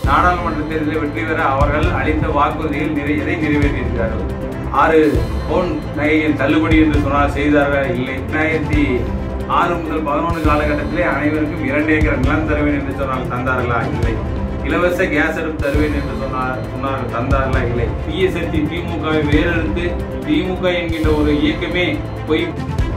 நாடாளுமன்ற தேர்தலில் வெற்றி பெற அவர்கள் அளித்த வாக்குறுதிகள் நிறை எதை நிறைவேற்றியிருக்கிறார்கள் ஆறு பவுன் நகையின் தள்ளுபடி என்று சொன்னால் செய்தார்கள் இல்லை ரெண்டாயிரத்தி ஆறு முதல் பதினொன்று காலகட்டத்திலே அனைவருக்கும் இரண்டு ஏக்கர் நிலம் தருவேன் என்று சொன்னால் தந்தார்களா இல்லை இலவச கேஸ் அடுப்பு தருவேன் என்று சொன்னார் சொன்னார்கள் தந்தார்களா இல்லை பிஎஸ்எல்டி திமுகவை வேறெடுத்து திமுக என்கின்ற ஒரு இயக்கமே பொய்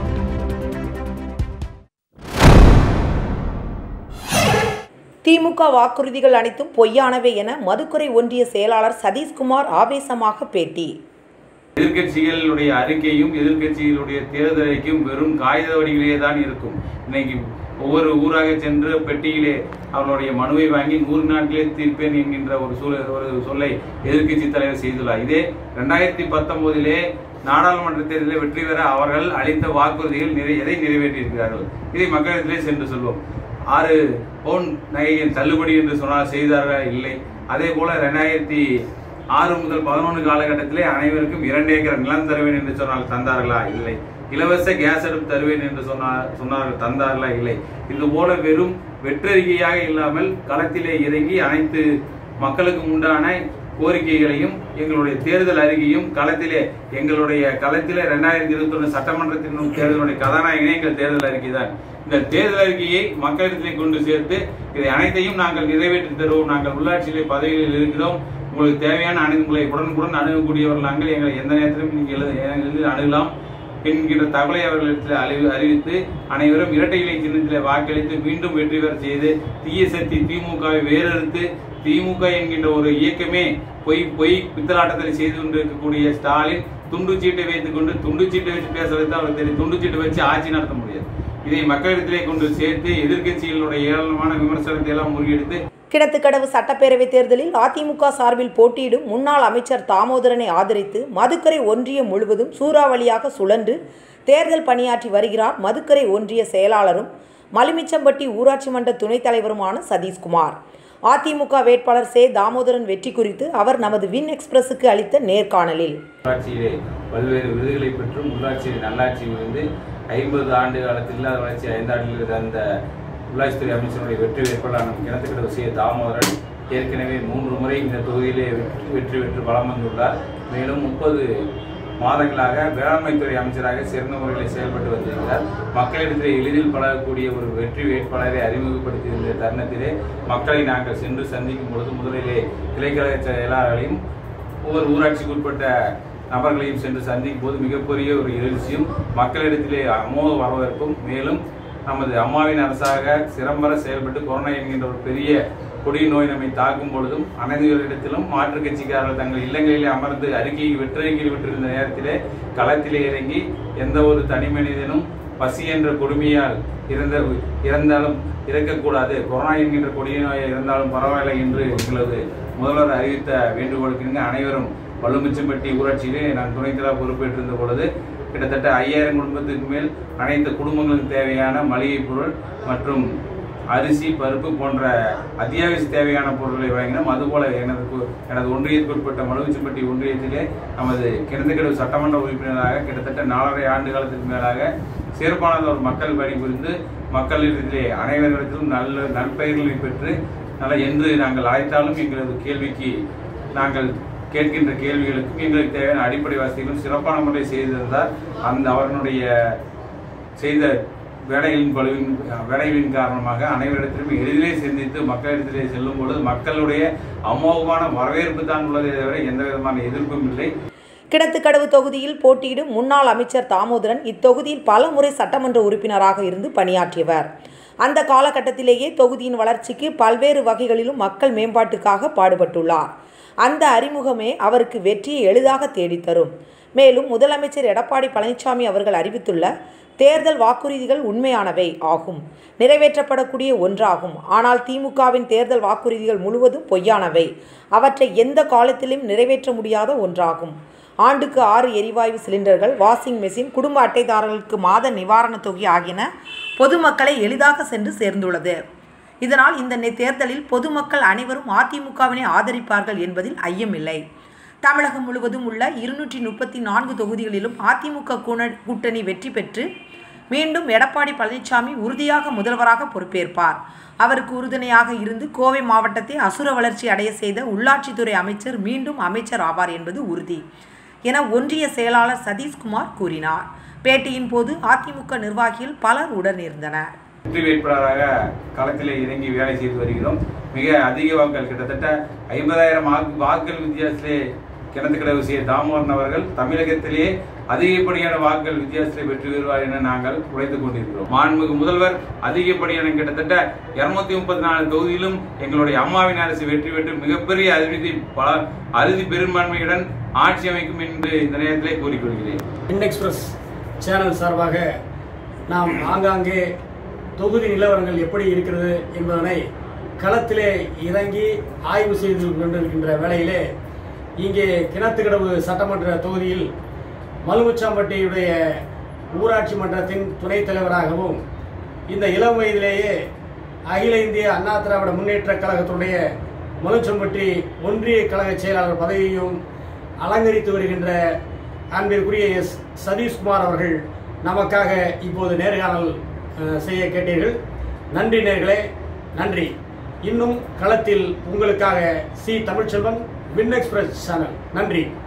திமுக வாக்குறுதிகள் அனைத்தும் பொய்யானவை என மதுக்குறை ஒன்றிய செயலாளர் சதீஷ்குமார் ஆவேசமாக பேட்டி எதிர்க்கட்சிகளுடைய அறிக்கையும் எதிர்க்கட்சிகளுடைய தேர்தல் அறிக்கையும் வெறும் காகித வடிவிலேயே தான் இருக்கும் இன்னைக்கு ஒவ்வொரு ஊராக சென்று பெட்டியிலே அவர்களுடைய மனுவை வாங்கி நூறு நாட்களே தீர்ப்பேன் என்கின்ற ஒரு சூழல் ஒரு சொல்லை எதிர்க்கட்சி தலைவர் செய்துள்ளார் இதே ரெண்டாயிரத்தி பத்தொன்பதிலே நாடாளுமன்ற தேர்தலில் வெற்றி பெற அவர்கள் அளித்த வாக்குறுதிகள் நிறை எதை நிறைவேற்றியிருக்கிறார்கள் இதை மக்களிடத்திலே சென்று சொல்வோம் ஆறு பவுன் நகையின் தள்ளுபடி என்று சொன்னால் செய்தார்களா இல்லை அதே போல ரெண்டாயிரத்தி ஆறு முதல் பதினொன்று காலகட்டத்திலே அனைவருக்கும் இரண்டு ஏக்கர் நிலம் தருவேன் என்று சொன்னால் தந்தார்களா இல்லை இலவச கேஸ் அடுப்பு தருவேன் என்று சொன்னார் சொன்னார்கள் தந்தார்களா இல்லை இது போல வெறும் வெற்றறிக்கையாக இல்லாமல் களத்திலே இறங்கி அனைத்து மக்களுக்கு உண்டான கோரிக்கைகளையும் எங்களுடைய தேர்தல் அறிக்கையும் களத்திலே எங்களுடைய களத்திலே ரெண்டாயிரத்தி இருபத்தி ஒன்று சட்டமன்றத்தின் தேர்தலுடைய கதாநாயகனே எங்கள் தேர்தல் அறிக்கை தான் இந்த தேர்தல் அறிக்கையை மக்களிடத்திலே கொண்டு சேர்த்து இதை அனைத்தையும் நாங்கள் நிறைவேற்றி தருவோம் நாங்கள் உள்ளாட்சியிலே பதவியில் இருக்கிறோம் உங்களுக்கு தேவையான அணுகுமுறை உடனுக்குடன் அணுகக்கூடியவர்கள் நாங்கள் எங்களை எந்த நேரத்திலும் நீங்கள் எழுத எளிதில் அணுகலாம் என்கின்ற தகவலை அவர்களிடத்தில் அறிவி அறிவித்து அனைவரும் இரட்டை இலை சின்னத்திலே வாக்களித்து மீண்டும் வெற்றி பெற செய்து தீய சக்தி திமுகவை வேறறுத்து திமுக என்கின்ற ஒரு இயக்கமே பொய் பொய் பித்தலாட்டத்தில் செய்து கொண்டிருக்கக்கூடிய ஸ்டாலின் துண்டு சீட்டை வைத்துக் கொண்டு துண்டு சீட்டை வச்சு பேசுறது அவருக்கு தெரியும் துண்டு சீட்டை வச்சு ஆட்சி நடத்த முடியாது இதை மக்களிடத்திலே கொண்டு சேர்த்து எதிர்க்கட்சிகளுடைய ஏராளமான விமர்சனத்தை எல்லாம் முறியடித்து கிணத்துக்கடவு சட்டப்பேரவைத் தேர்தலில் அதிமுக சார்பில் போட்டியிடும் முன்னாள் அமைச்சர் தாமோதரனை ஆதரித்து மதுக்கரை ஒன்றியம் முழுவதும் சூறாவளியாக சுழன்று தேர்தல் பணியாற்றி வருகிறார் மதுக்கரை ஒன்றிய செயலாளரும் மலிமிச்சம்பட்டி ஊராட்சி மன்ற துணைத் தலைவருமான சதீஷ்குமார் அதிமுக வேட்பாளர் சே தாமோதரன் வெற்றி குறித்து அவர் நமது வின் எக்ஸ்பிரஸுக்கு அளித்த நேர்காணலில் உள்ளாட்சியிலே பல்வேறு விருதுகளை பெற்றும் உள்ளாட்சியில் நல்லாட்சி வந்து ஐம்பது ஆண்டு காலத்தில் இல்லாத வளர்ச்சி ஐந்தாண்டில் இருந்த அந்த உள்ளாட்சித்துறை அமைச்சருடைய வெற்றி வேட்பாளர் நம் கிணத்துக்கிட சி தாமோதரன் ஏற்கனவே மூன்று முறை இந்த தொகுதியிலே வெற்றி வெற்றி பெற்று வலம் வந்துள்ளார் மேலும் முப்பது மாதங்களாக வேளாண்மைத்துறை அமைச்சராக சிறந்த முறையில் செயல்பட்டு வந்திருக்கிறார் மக்களிடத்தில் எளிதில் பழகக்கூடிய ஒரு வெற்றி வேட்பாளரை அறிமுகப்படுத்தியிருந்த தருணத்திலே மக்களை நாங்கள் சென்று சந்திக்கும் பொழுது முதலிலே கிளைக்கழக செயலாளர்களையும் ஒவ்வொரு ஊராட்சிக்கு உட்பட்ட நபர்களையும் சென்று சந்திக்கும் போது மிகப்பெரிய ஒரு எழுச்சியும் மக்களிடத்திலே அமோக வரவேற்பும் மேலும் நமது அம்மாவின் அரசாக சிறம்பர செயல்பட்டு கொரோனா என்கின்ற ஒரு பெரிய கொடிய நோய் நம்மை தாக்கும் பொழுதும் அனைவரிடத்திலும் மாற்றுக் கட்சிக்காரர்கள் தங்கள் இல்லங்களிலே அமர்ந்து அறிக்கையை வெற்றறிக்கையில் விட்டிருந்த நேரத்திலே களத்திலே இறங்கி எந்த ஒரு தனி மனிதனும் பசி என்ற கொடுமையால் இறந்த இறந்தாலும் இறக்கக்கூடாது கொரோனா என்கின்ற கொடிய நோய் இருந்தாலும் பரவாயில்லை என்று எங்களது முதல்வர் அறிவித்த வேண்டுகோளுக்கு அனைவரும் வள்ளுமிச்சம்பட்டி ஊராட்சியிலே நான் துணைத்தலைவர் பொறுப்பேற்றிருந்த பொழுது கிட்டத்தட்ட ஐயாயிரம் குடும்பத்துக்கு மேல் அனைத்து குடும்பங்களுக்கு தேவையான மளிகை பொருள் மற்றும் அரிசி பருப்பு போன்ற அத்தியாவசிய தேவையான பொருட்களை வழங்கினோம் அதுபோல எனது கு- எனது ஒன்றியத்திற்குட்பட்ட மலுவிச்சம்பட்டி ஒன்றியத்திலே நமது கிணத்துக்கடவு சட்டமன்ற உறுப்பினராக கிட்டத்தட்ட நாலரை ஆண்டு காலத்துக்கு மேலாக சிறப்பான ஒரு மக்கள் பணிபுரிந்து மக்களிடத்திலே அனைவரிடத்திலும் நல்ல நற்பெயர்களை பெற்று நல்ல என்று நாங்கள் அழைத்தாலும் எங்களது கேள்விக்கு நாங்கள் கேட்கின்ற கேள்விகளுக்கும் எங்களுக்கு தேவையான அடிப்படை வசதிகளும் சிறப்பான முறையில் செய்திருந்தார் அந்த அவர்களுடைய செய்த வேலைகளின் பழுவின் வேலைகளின் காரணமாக அனைவரிடத்திலும் எளிதிலே சிந்தித்து மக்களிடத்திலே செல்லும் பொழுது மக்களுடைய அமோகமான வரவேற்பு தான் உள்ளதே தவிர எந்த விதமான எதிர்ப்பும் இல்லை கிணத்துக்கடவு தொகுதியில் போட்டியிடும் முன்னாள் அமைச்சர் தாமோதரன் இத்தொகுதியில் பல முறை சட்டமன்ற உறுப்பினராக இருந்து பணியாற்றியவர் அந்த காலகட்டத்திலேயே தொகுதியின் வளர்ச்சிக்கு பல்வேறு வகைகளிலும் மக்கள் மேம்பாட்டுக்காக பாடுபட்டுள்ளார் அந்த அறிமுகமே அவருக்கு வெற்றியை எளிதாக தேடித்தரும் மேலும் முதலமைச்சர் எடப்பாடி பழனிசாமி அவர்கள் அறிவித்துள்ள தேர்தல் வாக்குறுதிகள் உண்மையானவை ஆகும் நிறைவேற்றப்படக்கூடிய ஒன்றாகும் ஆனால் திமுகவின் தேர்தல் வாக்குறுதிகள் முழுவதும் பொய்யானவை அவற்றை எந்த காலத்திலும் நிறைவேற்ற முடியாத ஒன்றாகும் ஆண்டுக்கு ஆறு எரிவாயு சிலிண்டர்கள் வாஷிங் மெஷின் குடும்ப அட்டைதாரர்களுக்கு மாத நிவாரணத் தொகை ஆகியன பொதுமக்களை எளிதாக சென்று சேர்ந்துள்ளது இதனால் இந்த நெ- தேர்தலில் பொதுமக்கள் அனைவரும் அதிமுகவினை ஆதரிப்பார்கள் என்பதில் ஐயமில்லை தமிழகம் முழுவதும் உள்ள இருநூற்றி முப்பத்தி நான்கு தொகுதிகளிலும் அதிமுக கூண- கூட்டணி வெற்றி பெற்று மீண்டும் எடப்பாடி பழனிசாமி உறுதியாக முதல்வராக பொறுப்பேற்பார் அவருக்கு உறுதுணையாக இருந்து கோவை மாவட்டத்தை அசுர வளர்ச்சி அடைய செய்த உள்ளாட்சித்துறை அமைச்சர் மீண்டும் அமைச்சர் ஆவார் என்பது உறுதி என ஒன்றிய செயலாளர் சதீஷ்குமார் கூறினார் பேட்டியின் போது அதிமுக நிர்வாகிகள் பலர் உடனிருந்தனர் வெற்றி வேட்பாளராக களத்திலே இறங்கி வேலை செய்து வருகிறோம் மிக அதிக வாக்குகள் கிட்டத்தட்ட ஐம்பதாயிரம் வாக்கு வாக்குகள் வித்தியாசத்திலே கிணத்துக்கடவு செய்ய தாமோதரன் அவர்கள் தமிழகத்திலேயே அதிகப்படியான வாக்குகள் வித்தியாசத்திலே வெற்றி பெறுவார் என நாங்கள் உழைத்துக் கொண்டிருக்கிறோம் மாண்புமிகு முதல்வர் அதிகப்படியான கிட்டத்தட்ட இருநூத்தி முப்பத்தி நாலு தொகுதியிலும் எங்களுடைய அம்மாவின் அரசு வெற்றி பெற்று மிகப்பெரிய அறுதி பல அறுதி பெரும்பான்மையுடன் ஆட்சி அமைக்கும் என்று இந்த நேரத்திலே கூறிக்கொள்கிறேன் இன் எக்ஸ்பிரஸ் சேனல் சார்பாக நாம் ஆங்காங்கே தொகுதி நிலவரங்கள் எப்படி இருக்கிறது என்பதனை களத்திலே இறங்கி ஆய்வு செய்து கொண்டிருக்கின்ற வேளையிலே இங்கே கிணத்துக்கடவு சட்டமன்ற தொகுதியில் மலுமுச்சாம்பட்டியுடைய ஊராட்சி மன்றத்தின் துணைத் தலைவராகவும் இந்த இளம் வயதிலேயே அகில இந்திய அண்ணா திராவிட முன்னேற்ற கழகத்துடைய மலுச்சம்பட்டி ஒன்றிய கழக செயலாளர் பதவியையும் அலங்கரித்து வருகின்ற அன்பிற்குரிய எஸ் சதீஷ்குமார் அவர்கள் நமக்காக இப்போது நேர்காணல் அஹ், செய்ய கேட்டீர்கள் நன்றி நேர்களே நன்றி இன்னும் களத்தில் உங்களுக்காக C Tamilselvan Win Express channel நன்றி